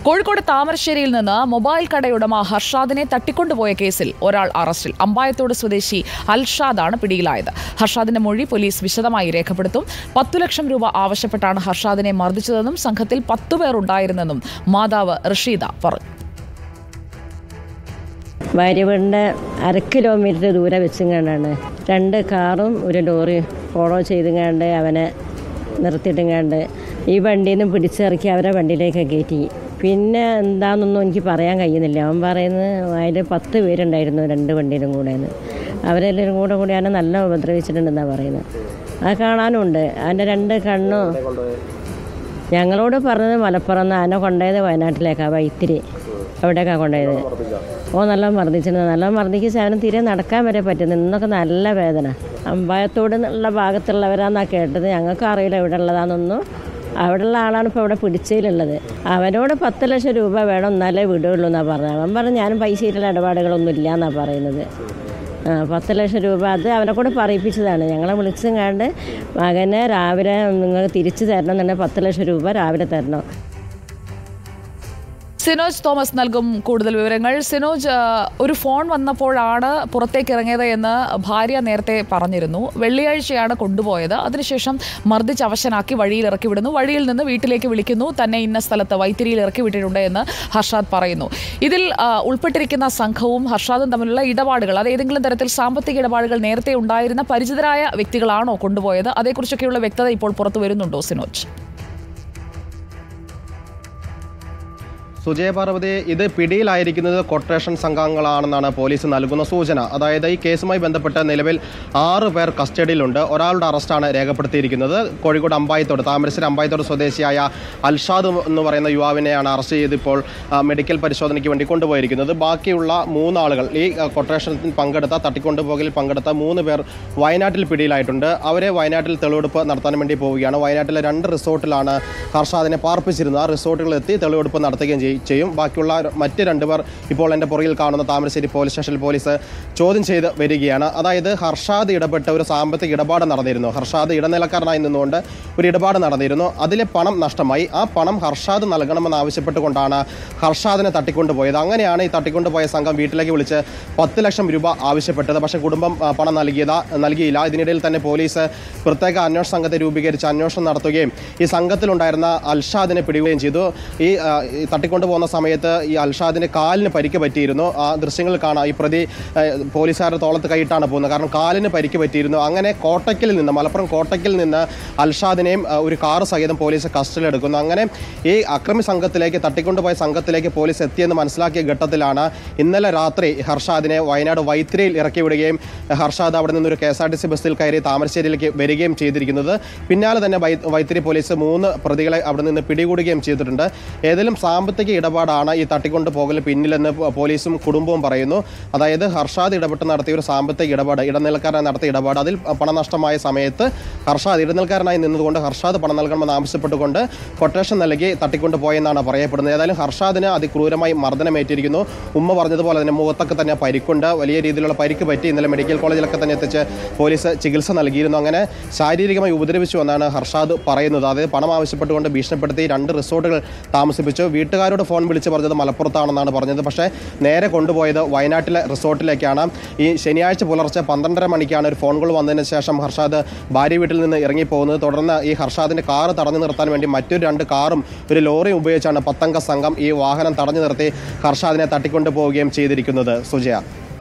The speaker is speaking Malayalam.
കോഴിക്കോട് താമരശ്ശേരിയിൽ നിന്ന് മൊബൈൽ കടയുടമ ഹർഷാദിനെ തട്ടിക്കൊണ്ടുപോയ കേസിൽ ഒരാൾ അറസ്റ്റിൽ അമ്പായത്തോട് സ്വദേശി അൽഷാദാണ് പിടിയിലായത് ഹർഷാദിന്റെ മൊഴി പോലീസ് വിശദമായി രേഖപ്പെടുത്തും പത്തു ലക്ഷം രൂപ ആവശ്യപ്പെട്ടാണ് ഹർഷാദിനെ മർദ്ദിച്ചതെന്നും സംഘത്തിൽ പത്തുപേർ ഉണ്ടായിരുന്നെന്നും മാതാവ് റഷീദ പറഞ്ഞു ഭാര്യവീടിൻ്റെ അര കിലോമീറ്റർ ദൂരെ വെച്ചുങ്ങാണ്ടാണ് രണ്ട് കാറും ഒരു ലോറിയും ഫോളോ ചെയ്തുങ്ങാണ്ട് അവനെ നിർത്തിയിട്ടുങ്ങാണ്ട് ഈ വണ്ടിയിൽ നിന്ന് പിടിച്ചിറക്കി അവരെ വണ്ടിയിലേക്ക് കയറ്റി പിന്നെ എന്താണെന്നൊന്നും എനിക്ക് പറയാൻ കഴിയുന്നില്ല അവൻ പറയുന്നത് അതിൽ പത്ത് പേരുണ്ടായിരുന്നു രണ്ട് വണ്ടിയിലും കൂടെ അവരെല്ലാവരും കൂടെ കൂടി അവനെ നല്ല ഉപദ്രവിച്ചിട്ടുണ്ടെന്നാണ് പറയുന്നത് അത് കാണാനുണ്ട് അവൻ്റെ രണ്ട് കണ്ണും ഞങ്ങളോട് പറഞ്ഞത് മലപ്പുറം നിന്ന് ആന കൊണ്ടുപോയത് വയനാട്ടിലേക്കാണ് വൈത്തിരി അവിടേക്കാണ് കൊണ്ടുപോയത് ഓ നല്ല മർദ്ദിച്ചിരുന്നു നല്ല മർദ്ദിക്ക് അവന് തീരെ നടക്കാൻ വരെ പറ്റുന്നു ഇന്നൊക്കെ നല്ല വേദന അമ്പായത്തോട് ഉള്ള ഭാഗത്തുള്ളവരാന്നാണ് കേട്ടത് ഞങ്ങൾക്ക് അറിയില്ല ഇവിടെ ഉള്ളതാണെന്നൊന്നും അവിടെയുള്ള ആളാണ് ഇപ്പോൾ ഇവിടെ പിടിച്ചതിലുള്ളത് അവനോട് പത്ത് ലക്ഷം രൂപ വേണം എന്നാലേ വിടുകയുള്ളൂ എന്നാണ് പറഞ്ഞത് അവൻ പറഞ്ഞു ഞാനും പൈസയിലുള്ള ഇടപാടുകളൊന്നും ഇല്ല എന്നാണ് പറയുന്നത് ആ പത്ത് ലക്ഷം രൂപ അത് അവനെ കൂടെ പറയിപ്പിച്ചതാണ് ഞങ്ങളെ വിളിച്ചും കണ്ട് മകനെ രാവിലെ നിങ്ങൾ തിരിച്ചു തരണം എന്നുണ്ടെങ്കിൽ പത്ത് ലക്ഷം രൂപ രാവിലെ തരണം സിനോജ് തോമസ് നൽകും കൂടുതൽ വിവരങ്ങൾ സിനോജ് ആ, ഒരു ഫോൺ വന്നപ്പോഴാണ് പുറത്തേക്ക് ഇറങ്ങിയത് എന്ന് ഭാര്യ നേരത്തെ പറഞ്ഞിരുന്നു വെള്ളിയാഴ്ചയാണ് കൊണ്ടുപോയത് അതിനുശേഷം മർദ്ദിച്ച് അവശനാക്കി വഴിയിൽ ഇറക്കി വിടുന്നു വഴിയിൽ നിന്ന് വീട്ടിലേക്ക് വിളിക്കുന്നു തന്നെ ഇന്ന സ്ഥലത്ത് വൈത്തിരിയിൽ ഇറക്കി വിട്ടിട്ടുണ്ട് എന്ന് ഹർഷാദ് പറയുന്നു ഇതിൽ ആ, ഉൾപ്പെട്ടിരിക്കുന്ന സംഘവും ഹർഷാദും തമ്മിലുള്ള ഇടപാടുകൾ അത് ഏതെങ്കിലും തരത്തിൽ സാമ്പത്തിക ഇടപാടുകൾ നേരത്തെ ഉണ്ടായിരുന്ന പരിചിതരായ വ്യക്തികളാണോ കൊണ്ടുപോയത് അതേക്കുറിച്ചൊക്കെയുള്ള വ്യക്തത ഇപ്പോൾ പുറത്തു വരുന്നുണ്ടോ സിനോജ് സുജയ പാർവതി ഇത് പിടിയിലായിരിക്കുന്നത് കൊട്ടേഷൻ സംഘങ്ങളാണെന്നാണ് പോലീസ് നൽകുന്ന സൂചന അതായത് ഈ കേസുമായി ബന്ധപ്പെട്ട് നിലവിൽ ആറ് പേർ കസ്റ്റഡിയിലുണ്ട് ഒരാളുടെ അറസ്റ്റാണ് രേഖപ്പെടുത്തിയിരിക്കുന്നത് കോഴിക്കോട് അമ്പായത്തോട് താമരശ്ശേരി അമ്പായത്തോട് സ്വദേശിയായ അൽഷാദ് എന്ന് പറയുന്ന യുവാവിനെയാണ് അറസ്റ്റ് ചെയ്ത് ഇപ്പോൾ ആ, മെഡിക്കൽ പരിശോധനയ്ക്ക് വേണ്ടി കൊണ്ടുപോയിരിക്കുന്നത് ബാക്കിയുള്ള മൂന്നാളുകൾ ഈ ആ, കൊട്ടേഷനിൽ പങ്കെടുത്ത തട്ടിക്കൊണ്ടുപോകലിൽ പങ്കെടുത്ത മൂന്ന് പേർ വയനാട്ടിൽ പിടിയിലായിട്ടുണ്ട് അവരെ വയനാട്ടിൽ തെളിവെടുപ്പ് നടത്താൻ വേണ്ടി പോവുകയാണ് വയനാട്ടിലെ രണ്ട് റിസോർട്ടിലാണ് ഹർഷാദിനെ പാർപ്പിച്ചിരുന്നത് ആ റിസോർട്ടുകളിൽ എത്തി തെളിവെടുപ്പ് നടത്തുകയും ചെയ്യും ചെയ്യും ബാക്കിയുള്ള ര- മറ്റ് രണ്ടുപേർ ഇപ്പോൾ എൻ്റെ പുറകിൽ കാണുന്ന താമരശ്ശേരി പോലീസ് സ്റ്റേഷനിൽ പോലീസ് ചോദ്യം ചെയ്ത് വരികയാണ് അതായത് ഹർഷാദ് ഇടപെട്ട ഒരു സാമ്പത്തിക ഇടപാട് നടന്നിരുന്നു ഹർഷാദ് ഇടനിലക്കാരനായി നിന്നുകൊണ്ട് ഒരു ഇടപാട് നടന്നിരുന്നു അതിലെ പണം നഷ്ടമായി ആ പണം ഹർഷാദ് നൽകണമെന്ന് ആവശ്യപ്പെട്ടുകൊണ്ടാണ് ഹർഷാദിനെ തട്ടിക്കൊണ്ടുപോയത് അങ്ങനെയാണ് ഈ തട്ടിക്കൊണ്ടുപോയ സംഘം വീട്ടിലേക്ക് വിളിച്ച് പത്ത് ലക്ഷം രൂപ ആവശ്യപ്പെട്ടത് പക്ഷേ കുടുംബം ആ, പണം നൽകിയതാ നൽകിയില്ല ഇതിനിടയിൽ തന്നെ പോലീസ് പ്രത്യേക അന്വേഷണ സംഘത്തെ രൂപീകരിച്ച് അന്വേഷണം നടത്തുകയും ഈ സംഘത്തിലുണ്ടായിരുന്ന അൽഷാദിനെ പിടികൂടുകയും ചെയ്തു ഈ ആ, ഈ തട്ടിക്കൊണ്ടുപോകുന്ന സമയത്ത് ഈ അൽഷാദിന് കാലിന് പരിക്ക് പറ്റിയിരുന്നു ആ ദൃശ്യങ്ങൾ കാണാം ഈ പ്രതി ആ, പോലീസുകാരുടെ തോളത്ത് കൈയിട്ടാണ് പോകുന്നത് കാരണം കാലിന് പരിക്ക് പറ്റിയിരുന്നു അങ്ങനെ കോട്ടയ്ക്കിൽ നിന്ന് മലപ്പുറം കോട്ടയ്ക്കിൽ നിന്ന് അൽഷാദിനെയും ആ, ഒരു കാറ് സഹിതം പോലീസ് കസ്റ്റഡിയിലെടുക്കുന്നു അങ്ങനെ ഈ അക്രമി സംഘത്തിലേക്ക് തട്ടിക്കൊണ്ടുപോയ സംഘത്തിലേക്ക് പോലീസ് എത്തിയെന്ന് മനസ്സിലാക്കിയ ഘട്ടത്തിലാണ് ഇന്നലെ രാത്രി ഹർഷാദിനെ വയനാട് വൈത്തിരിയിൽ ഇറക്കി വിടുകയും ഹർഷാദ് അവിടെ നിന്നൊരു K S R T C ബസ്സിൽ കയറി താമരശ്ശേരിയിലേക്ക് വരികയും ചെയ്തിരിക്കുന്നത് പിന്നാലെ തന്നെ വൈ- വൈത്തിരി പോലീസ് മൂന്ന് പ്രതികളെ അവിടെ നിന്ന് പിടികൂടുകയും ചെയ്തിട്ടുണ്ട് ഏതെങ്കിലും സാമ്പത്തിക ഇടപാടാണ് ഈ തട്ടിക്കൊണ്ട് പോകൽ പിന്നിലെന്ന് പോ- പോലീസും കുടുംബവും പറയുന്നു അതായത് ഹർഷാദ് ഇടപെട്ട് നടത്തിയ ഒരു സാമ്പത്തിക ഇടപാട് ഇടനിലക്കാരനായി നടത്തിയ ഇടപാട് അതിൽ പണം നഷ്ടമായ സമയത്ത് ഹർഷാദ് ഇടനിലക്കാരനായി നിന്നതുകൊണ്ട് ഹർഷാദ് പണം നൽകണമെന്ന് ആവശ്യപ്പെട്ടുകൊണ്ട് കൊട്ടേഷൻ നൽകി തട്ടിക്കൊണ്ട് പോയെന്നാണ് പറയപ്പെടുന്നത് ഏതായാലും ഹർഷാദിന് അതിക്രൂരമായി മർദ്ദനമേറ്റിരിക്കുന്നു ഉമ്മ പറഞ്ഞതുപോലെ തന്നെ മുഖത്തൊക്കെ തന്നെ പരിക്കുണ്ട് വലിയ രീതിയിലുള്ള പരിക്ക് പറ്റി ഇന്നലെ മെഡിക്കൽ കോളേജിലൊക്കെ തന്നെ എത്തിച്ച് പോലീസ് ചികിത്സ നൽകിയിരുന്നു അങ്ങനെ ശാരീരികമായി ഉപദ്രവിച്ചു എന്നാണ് ഹർഷാദ് പറയുന്നത് അതായത് പണം ആവശ്യപ്പെട്ടുകൊണ്ട് ഭീഷണിപ്പെടുത്തി രണ്ട് റിസോർട്ടുകൾ താമസിപ്പിച്ചു വീട്ടുകാരോട് ഫോൺ വിളിച്ച് പറഞ്ഞത് മലപ്പുറത്താണെന്നാണ് പറഞ്ഞത് പക്ഷേ നേരെ കൊണ്ടുപോയത് വയനാട്ടിലെ റിസോർട്ടിലേക്കാണ് ഈ ശനിയാഴ്ച പുലർച്ചെ പന്ത്രണ്ടര മണിക്കാണ് ഒരു ഫോൺ കോൾ വന്നതിന് ശേഷം ഹർഷാദ് ഭാര്യ വീട്ടിൽ നിന്ന് ഇറങ്ങിപ്പോകുന്നത് തുടർന്ന് ഈ ഹർഷാദിന്റെ കാറ് തടഞ്ഞു നിർത്താൻ വേണ്ടി മറ്റൊരു രണ്ട് കാറും ഒരു ലോറിയും ഉപയോഗിച്ചാണ് പത്തംഗ സംഘം ഈ വാഹനം തടഞ്ഞു നിർത്തി ഹർഷാദിനെ തട്ടിക്കൊണ്ടു പോവുകയും ചെയ്തിരിക്കുന്നത് സുജയ